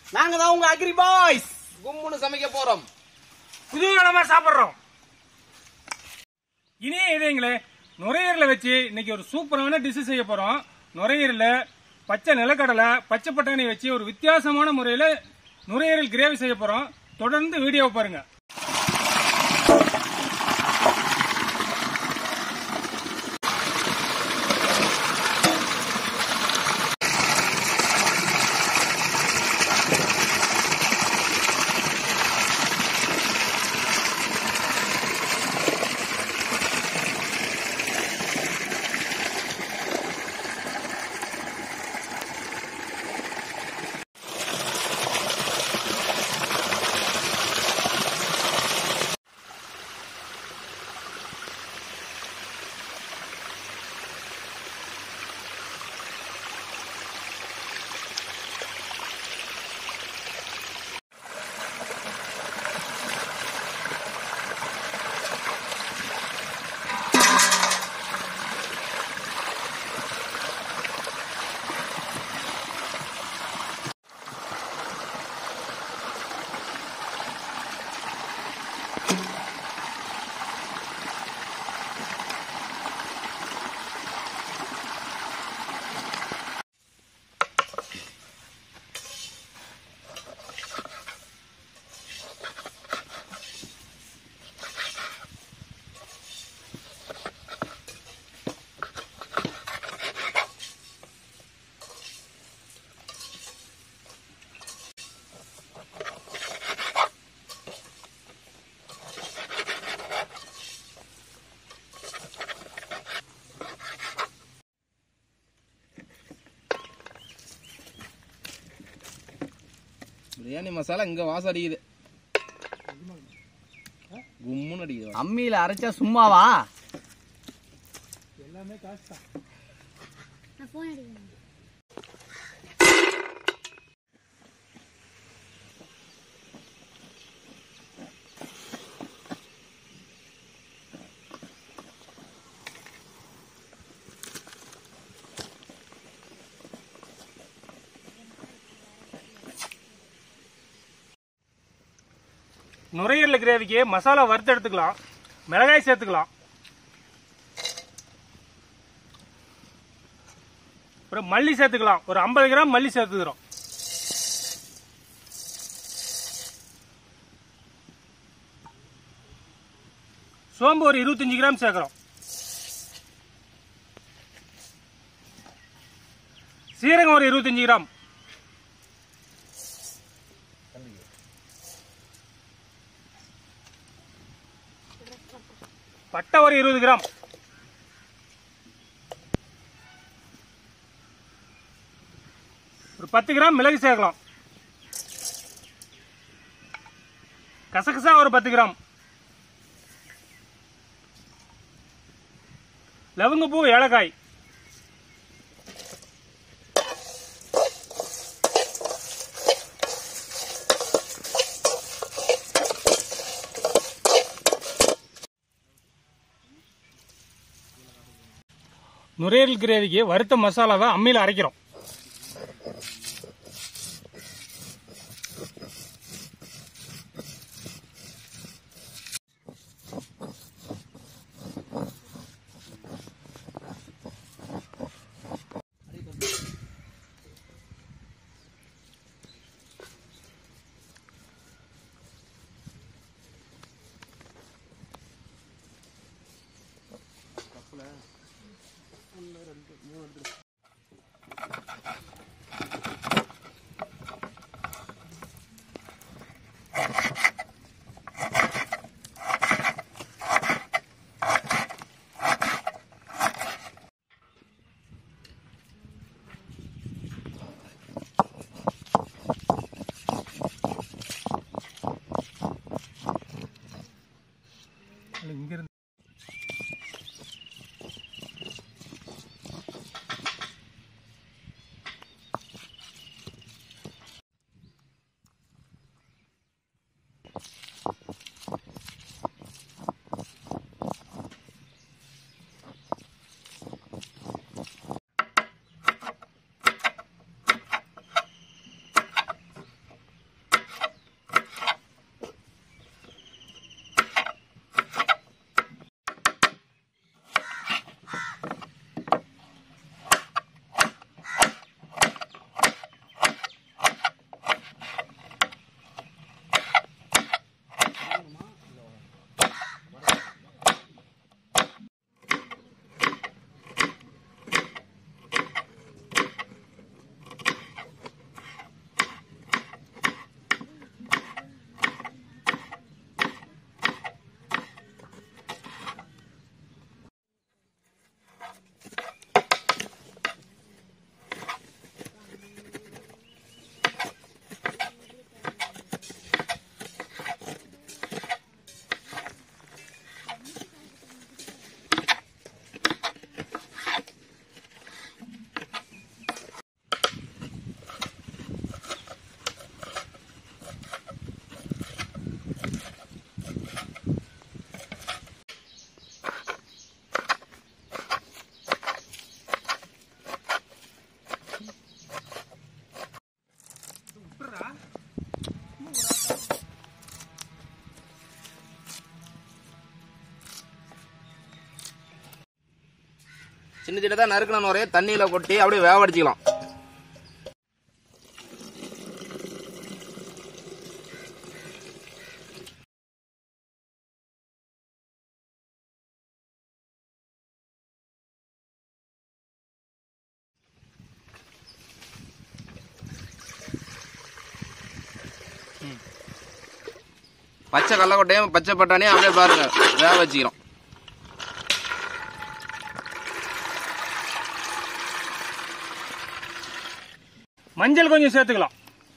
நாங்க தான் உங்க அக்ரி பாய்ஸ் கும்முன்னு சமைக்க போறோம் குதூகலமா சாப்பிடுறோம் இனிய இதயங்களே நுரையீரலை வச்சு இன்னைக்கு ஒரு சூப்பரான டிஷ் செய்ய போறோம் நுரையீரல பச்சை நிலக்கடலை பச்சை பட்டாணி வச்சு ஒரு வித்தியாசமான முறையில நுரையீரல் கிரேவி செய்ய போறோம் தொடர்ந்து வீடியோவை பாருங்க பிரியாணி மசாலா இங்க வாசம் அடிக்குது கும்முன்னு அடிக்குது அம்மியில அரைச்சா சும்மாவா நுரையீரல் கிரேவிக்கு மசாலா வறுத்து எடுத்துக்கலாம் மிளகாய் சேர்த்துக்கலாம் அப்புறம் மல்லி சேர்த்துக்கலாம் ஒரு 50 கிராம் மல்லி சேர்த்துக்கிறோம் சோம்பு ஒரு 25 கிராம் சேர்க்கிறோம் சீரகம் ஒரு 25 கிராம் பட்டை ஒரு இருபது கிராம் ஒரு பத்து கிராம் மிளகு சேர்க்கலாம் கசகசா ஒரு பத்து கிராம் லவங்கப்பூ ஏலக்காய் நுரையீரல் கிரேவிக்கு வறுத்த மசாலாவை அம்மியில் அரைக்கிறோம் சின்ன சின்னதா நறுக்கின நுரைய தண்ணியில கொட்டி அப்படியே வேவடிச்சுக்கலாம் பச்சை கடலக்கொட்டையும் பச்சை பட்டாணியும் அப்படியே பாருங்க வேக வச்சுக்கிறோம் மஞ்சள் கொஞ்சம் சேர்த்துக்கலாம்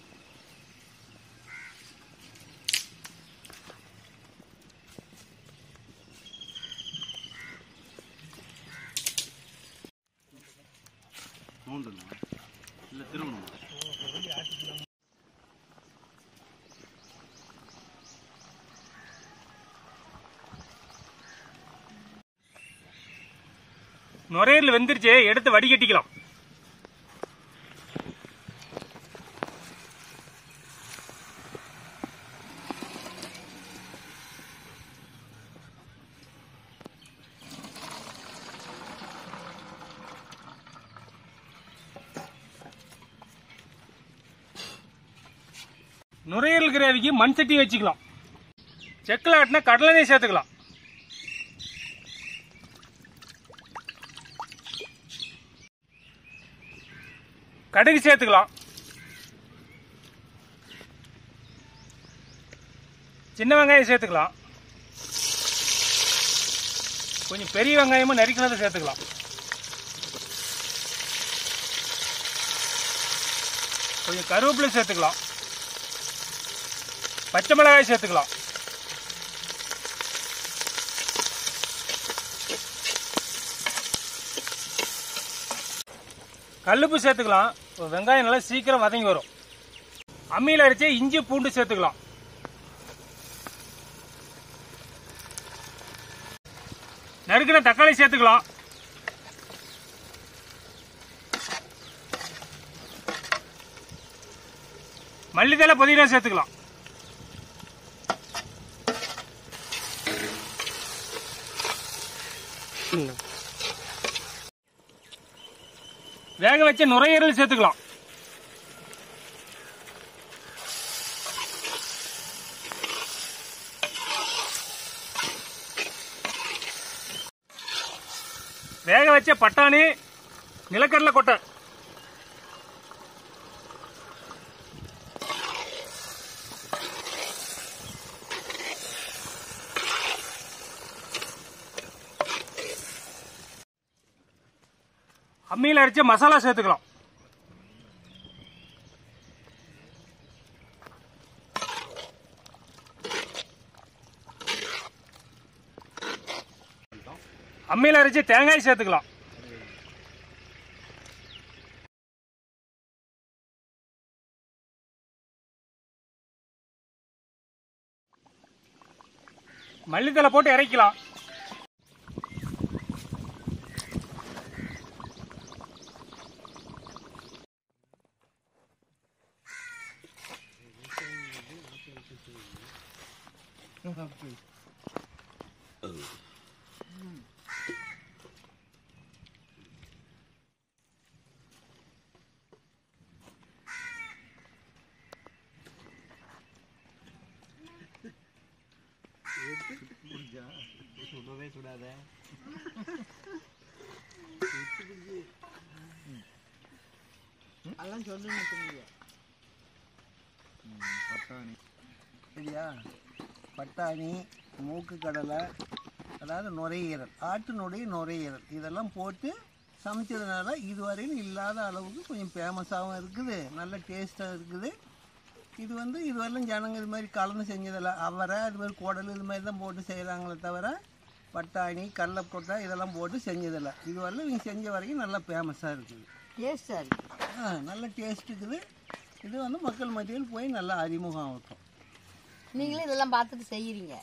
நுரையீரல் வெந்துருச்சு எடுத்து வடிகட்டிக்கலாம் நுரையீரல் கிரேவிக்கு மண் சட்டி வச்சுக்கலாம் செக்கில் ஆட்டினா கடலெண்ணெய் சேர்த்துக்கலாம் கடுகு சேர்த்துக்கலாம் சின்ன வெங்காயம் சேர்த்துக்கலாம் கொஞ்சம் பெரிய வெங்காயமும் நறுக்கினதை சேர்த்துக்கலாம் கொஞ்சம் கருவேப்பிலை சேர்த்துக்கலாம் பச்சை மிளகாய் சேர்த்துக்கலாம் கல்லுப்பு சேர்த்துக்கலாம் ஒரு வெங்காயம் நல்லா சீக்கிரம் வதங்கி வரும் அம்மியில் அரைச்சி இஞ்சி பூண்டு சேர்த்துக்கலாம் நறுக்கின தக்காளி சேர்த்துக்கலாம் மல்லித்தலை புதினா சேர்த்துக்கலாம் வேக வச்ச நுரையீரல் சேர்த்துக்கலாம் வேக வச்ச பட்டாணி நிலக்கடலை கொட்டை அம்மியில் அரைச்ச மசாலா சேர்த்துக்கலாம் அம்மியில் அரைச்சி தேங்காய் சேர்த்துக்கலாம் மல்லித்தலை போட்டு இறக்கலாம் சரியா பட்டாணி மூக்கு கடலை அதாவது நுரையீரல் ஆட்டினுடைய நுரையீரல் இதெல்லாம் போட்டு சமைச்சதுனால இதுவரையும் இல்லாத அளவுக்கு கொஞ்சம் ஃபேமஸாகவும் இருக்குது நல்ல டேஸ்ட்டாக இருக்குது இது வந்து இதுவரையிலும் ஜனங்க இது மாதிரி கலந்து செஞ்சதில்ல அவரை அது மாதிரி குடல் இது மாதிரி தான் போட்டு செய்கிறாங்களே தவிர பட்டாணி கடலைப்பொட்டை இதெல்லாம் போட்டு செஞ்சதில்லை இதுவரையிலும் இவங்க செஞ்ச வரைக்கும் நல்லா ஃபேமஸாக இருக்குது டேஸ்டா இருக்கு ஆ நல்ல டேஸ்ட் இருக்குது இது வந்து மக்கள் மத்தியில் போய் நல்லா அறிமுகம் ஆகட்டும் நீங்களும் இதெல்லாம் பார்த்துட்டு செய்யறீங்க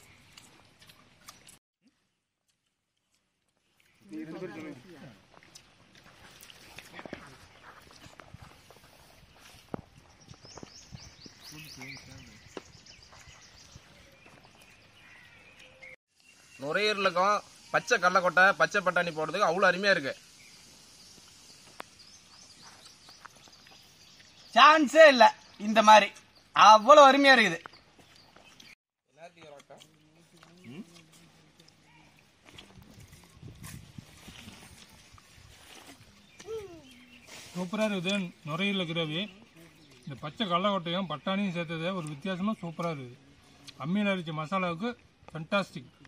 நுரையீரலுக்கும் பச்சை கடலக்கொட்டை பச்சை பட்டாணி போடுறதுக்கு அவ்வளோ அருமையா இருக்கு சான்ஸே இல்ல இந்த மாதிரி அவ்வளவு அருமையா இருக்குது சூப்பராக இருக்குது நுரையீரல் கிரேவி இந்த பச்சை கடலக்கொட்டையும் பட்டாணியும் சேர்த்தது ஒரு வித்தியாசமாக சூப்பராக இருக்குது அம்மியில் அரைச்ச மசாலாவுக்கு ஃபண்டாஸ்டிக்